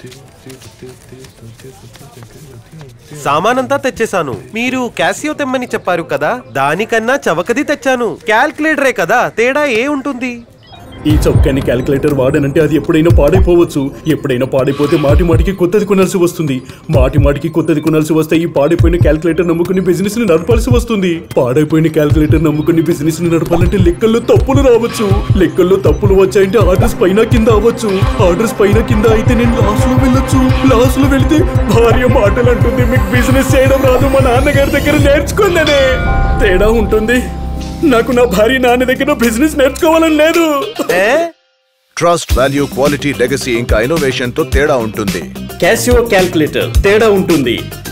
సామానంతా తెచ్చేశాను మీరు క్యాసియో తెమ్మని చెప్పారు కదా దానికన్నా చవకది తెచ్చాను క్యాల్కులేటరే కదా తేడా ఏ ఉంటుంది ఈ చౌకాన్ని క్యాలిక్యులేటర్ వాడానంటే అది ఎప్పుడైనా పాడైపోవచ్చు ఎప్పుడైనా పాడైపోతే మాటి మాటికి కొత్తది కొనాల్సి వస్తుంది మాటి మాటికి కొత్తది కొనాల్సి వస్తే ఈ పాడైపోయిన క్యాలిక్యులేటర్ నమ్ముకుని బిజినెస్ ని నడపాల్సి వస్తుంది పాడైపోయిన క్యాలిక్యులేటర్ నమ్ముకుని బిజినెస్ ని నడపాలంటే లెక్కల్లో తప్పులు రావచ్చు లెక్కల్లో తప్పులు వచ్చాయంటే ఆర్డర్స్ పైన కింద అవ్వచ్చు ఆర్డర్స్ పైన కింద అయితే నేను లాస్ లో వెళ్ళొచ్చు లాస్ లో వెళితే భార్య మాటలు అంటుంది మీకు బిజినెస్ చేయడం రాదు మా నాన్నగారి దగ్గర నేర్చుకుందనే తేడా ఉంటుంది నాకు నా భార్య నాన్న దగ్గర బిజినెస్ నేర్చుకోవాలని లేదు a trust value quality legacy ఇంకా ఇన్నోవేషన్ తో తేడా ఉంటుంది క్యాసియో క్యాల్కులేటర్ తేడా ఉంటుంది